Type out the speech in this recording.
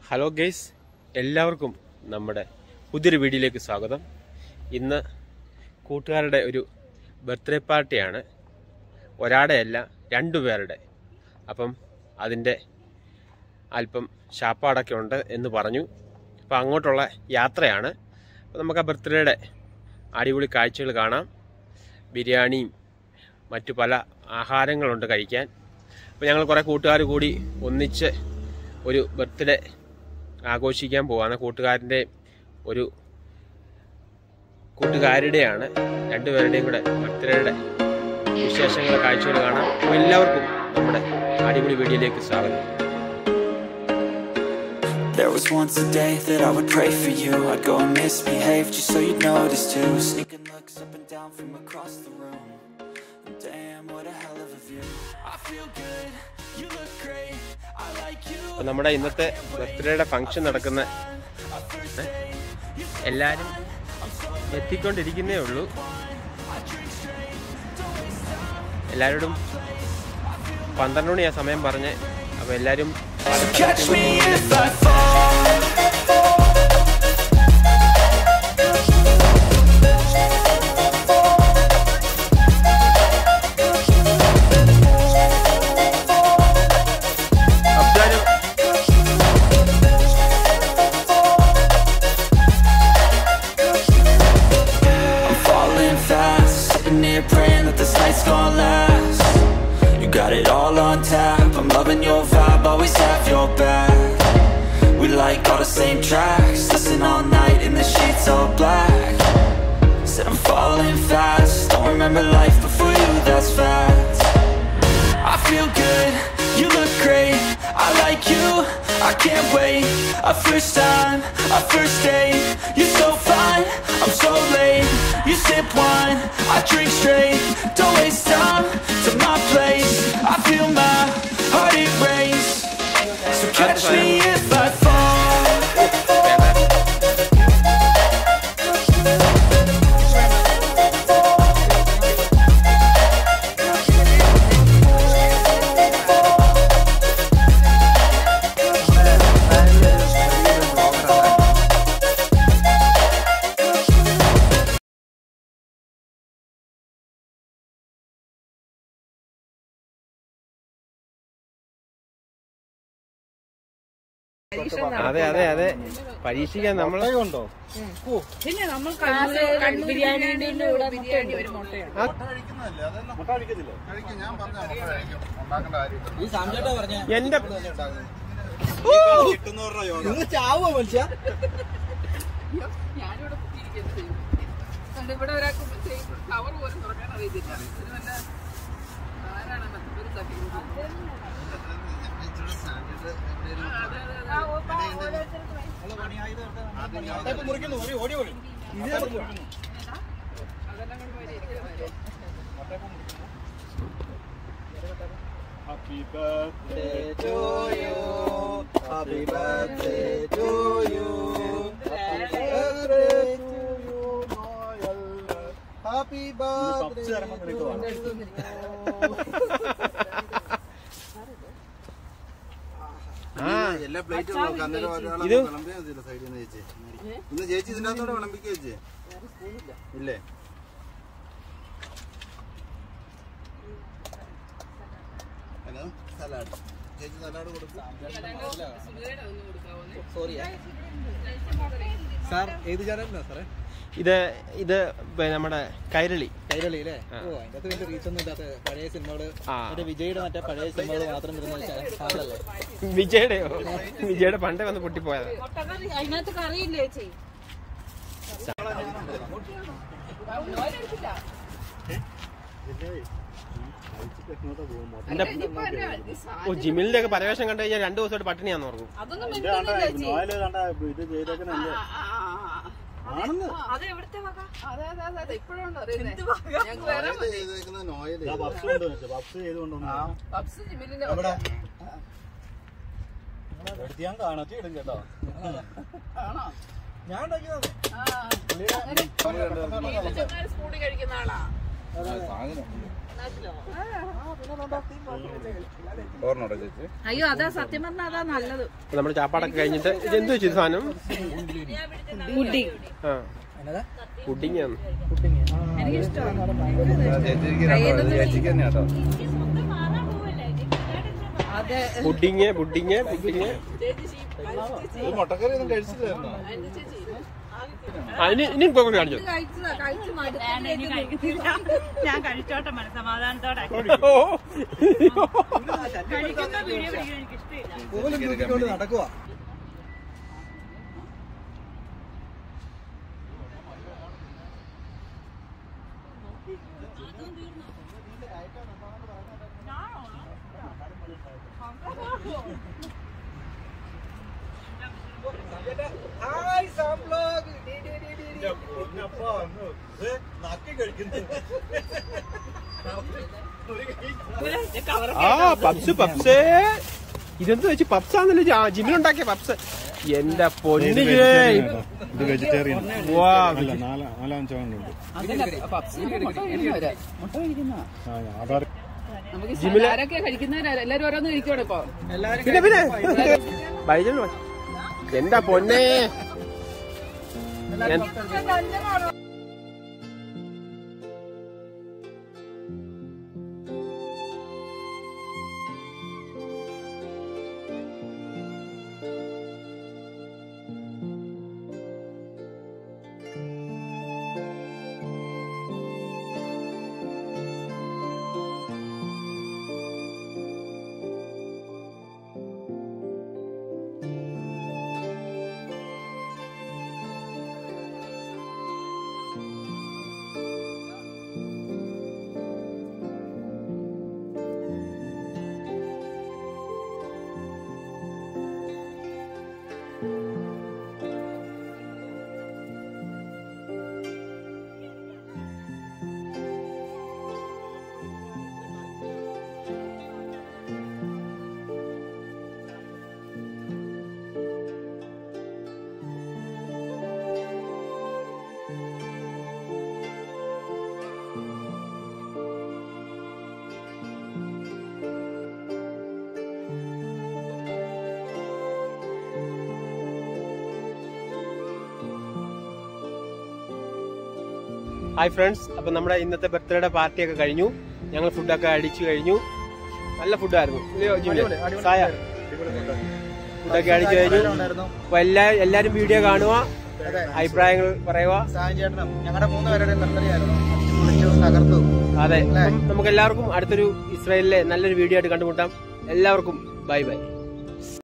Hello guys എല്ലാവർക്കും നമ്മുടെ പുതിയൊരു വീഡിയോയിലേക്ക് സ്വാഗതം ഇന്ന് കൂട്ടുകാരുടെ ഒരു ബർത്ത്ഡേ പാർട്ടിയാണ് ഒരാടെ അല്ല രണ്ടു പേരുടെ അപ്പം അതിൻ്റെ അല്പം ശാപ്പാടൊക്കെ ഉണ്ട് എന്ന് പറഞ്ഞു അപ്പം അങ്ങോട്ടുള്ള യാത്രയാണ് അപ്പം നമുക്ക് ആ ബർത്ത്ഡേയുടെ അടിപൊളി കാഴ്ചകൾ കാണാം ബിരിയാണിയും മറ്റു പല ആഹാരങ്ങളുണ്ട് കഴിക്കാൻ അപ്പോൾ ഞങ്ങൾ കുറേ കൂട്ടുകാർ കൂടി ഒന്നിച്ച് ഒരു ബർത്ത്ഡേ ആഘോഷിക്കാൻ പോവാണ് കൂട്ടുകാരൻ്റെ ഒരു കൂട്ടുകാരുടെയാണ് രണ്ടുപേരുടെയും കൂടെ ബർത്ത്ഡേയുടെ വിശേഷങ്ങൾ കാഴ്ചകൾ കാണാം അപ്പോൾ എല്ലാവർക്കും നമ്മുടെ അടിപൊളി വീഡിയോയിലേക്ക് സ്വാഗതം There was once a day that I would pray for you I'd go and misbehave just so you'd notice too Sneaking looks up and down from across the room And Damn, what a hell of a view I feel good, you look great I like you അപ്പോൾ നമ്മുടെ ഇന്നത്തെ ബർത്ത്ഡേയുടെ function നടക്കുന്ന ഏ? എല്ലാവരും എത്തിക്കൊണ്ടിരിക്കുന്നേ ഉള്ളൂ എല്ലാവരോടും പന്ത്രണ്ട് മണിയാ സമയം പറഞ്ഞ് അപ്പോൾ എല്ലാവരും Catch me if I fall അബ്ദാലും I'm falling fast Sitting here praying that this night's gonna last You got it all on tap I'm loving your vibe, always have your back We like all the same tracks Listen all night in the sheets all black Said I'm falling fast Don't remember life before you, that's fact I feel good, you look great I like you, I can't wait A first time, a first date You're so fine, I'm so late You sip wine, I drink straight Don't waste time to my place I feel my heart it race So catch me if I fall അതെ അതെ അതെ പരീക്ഷിക്കാൻ നമ്മൾ പിന്നെ നമ്മൾ കണ്ണൂർ ബിരിയാണിയുടെ കൂടെ ബിരിയാണി ഒരു മുട്ടയാണ് എന്റെ ഞാനിവിടെ കുത്തിയിരിക്കുന്നത് ചെയ്യും. കണ്ടോ, ഇവിടെ ഒരാൾക്ക് കവർ പോലും തുറക്കാൻ അറിയത്തില്ല ഇതിന് വല്ല ആരാണ് ഒരു തട്ടിക്കുന്നത്? ആ, അതെ, അതെ, അതെ. അതെല്ലാം കൂടി പോയി ഇരിക്കുന്നത്. Happy birthday to you. Happy birthday to you. Happy birthday to you, Noel. Happy birthday to you. ആ എല്ലാ പ്ലേറ്റും നോക്കാം അന്നേരം ഒരാളെ ഇത്? വിളമ്പിയാ മതിയല്ലോ സൈഡിൽ നിന്ന് ചേച്ചി ഇന്ന് ചേച്ചി ഇതിന്റെ അകത്തോടെ വിളമ്പിക്കുക ചേച്ചി ഇല്ലേ ഹലോ സലാഡ് ചേച്ചി സലാഡ് കൊടുക്കും സുഖയുടെ ഒന്ന് കൊടുക്കാവോ സാർ ഏത് ചാനലിനാ സാറേ ഇത് ഇത് പിന്നെ നമ്മുടെ കൈരളി കൈരളി അല്ലേ ഓ അതിന്റെ അകത്ത് വലിയ റീച്ച് ഒന്നും ഇല്ലാത്ത പഴയ സിനിമകള് ആ. മറ്റേ വിജയുടെ മറ്റേ പഴയ സിനിമകൾ മാത്രം വരുന്ന ചാനലല്ലേ വിജയുടെയോ വിജയുടെ പണ്ടേ വന്ന് പൊട്ടിപ്പോയതാ മുട്ടക്കറി അതിനകത്ത് കറിയില്ലേ ചേച്ചി എന്റെ ഓ ജിമിലിന്റെ ഒക്കെ പരവേശം കണ്ടു കഴിഞ്ഞാൽ രണ്ടു ദിവസമായിട്ട് പട്ടിണിയാന്ന് ഓർക്കും അതൊന്നും മിണ്ടുന്നില്ല ചേച്ചി ഇത് ചെയ്തേക്കണ ആണെന്ന് അത് എവിടുത്തെ വക അതെ അതെ അതെ അതെ ഇപ്പോഴും അറിയുന്നത് ഞങ്ങൾക്ക് വേറെ നോയല് ചെയ്തേക്കുന്നത് നോയല് പപ്സ് കൊണ്ട് പപ്സ് ചെയ്തുകൊണ്ടു പപ്സ് ജിമ്മിലിന്റെ എവിടെ എടുത്ത് ഞാൻ കാണത്തി ഇടും കേട്ടോ ആണോ ഞാൻ ഉണ്ടാക്കിയതാണ് ആ ചെന്നാല് സ്കൂളിൽ കഴിക്കുന്ന ആളാ എന്നാ ഓർമ്മോട്ടോ ചേച്ചി അയ്യോ അതാ സത്യം പറഞ്ഞാൽ അതാ നല്ലത് അപ്പൊ നമ്മുടെ ചാപ്പാടൊക്കെ കഴിഞ്ഞിട്ട് ഇത് എന്ത് വെച്ചു സാധനം പുഡിംഗ് ആ എന്നതാ പുഡിങ് ആണ് ചേച്ചിക്ക് രണ്ടോ ചേച്ചിക്ക് തന്നെ കേട്ടോ അതെ പുഡിങ് പുഡിങ് പുഡിങ് ഇത് മുട്ടക്കറി ഒന്നും കഴിച്ചില്ലായിരുന്നോ ആ ഇനി ഇനി ഇപ്പൊ കാണിച്ചു കഴിച്ചതാ കഴിച്ചു ഞാൻ കഴിച്ചോട്ടെ മനസമാധാനത്തോടെ ഓ. കഴിക്കുന്ന വീഡിയോ പിടിക്കാൻ എനിക്ക് ഇഷ്ടമില്ല പോലും തൂക്കിക്കൊണ്ട് നടക്കുവാ ഹായ് സാംബ്ലോഗ് ആ പപ്സ് പപ്സ് ഇതെന്ത് വെച്ച് പപ്സ് ആണല്ലോ ജിമ്മിലുണ്ടാക്കിയ പപ്സ് എന്റെ പൊന്നു ഇത് വെജിറ്റേറിയൻ വാ അല്ല നാലാ നാലാഞ്ചാണ്ടുണ്ട് മുട്ട കഴിക്കുന്ന ആ ആധാർ നമുക്ക് ആരൊക്കെ കഴിക്കുന്നവരാ എല്ലാരും ഓരോന്ന് കഴിക്കുവാണ് ഇപ്പൊ എല്ലാരും പിന്നെ പിന്നെ ബൈജൽ എന്റെ പൊന്നെ ഞാൻ ഹായ് ഫ്രണ്ട്സ് അപ്പൊ നമ്മുടെ ഇന്നത്തെ ബർത്ത്ഡേയുടെ പാർട്ടിയൊക്കെ കഴിഞ്ഞു ഞങ്ങൾ ഫുഡൊക്കെ അടിച്ചു കഴിഞ്ഞു നല്ല ഫുഡായിരുന്നു ഇല്ലയോ ജിമ്മിലെ? സായ ഫുഡൊക്കെ അടിച്ചു കഴിഞ്ഞു ഉണ്ടായിരുന്നു അപ്പൊ എല്ലാ എല്ലാരും വീഡിയോ കാണുക അതെ അഭിപ്രായങ്ങൾ പറയുക സായം ചേട്ടനും ഞങ്ങളുടെ മൂന്ന് പേരുടെ ബർത്ത്ഡേ ആയിരുന്നു വിളിച്ചു തകർത്തു അതെ അപ്പം നമുക്ക് എല്ലാവർക്കും അടുത്തൊരു ഇസ്രായേലിലെ നല്ലൊരു വീഡിയോ ആയിട്ട് കണ്ടുമുട്ടാം എല്ലാവർക്കും ബൈ ബൈ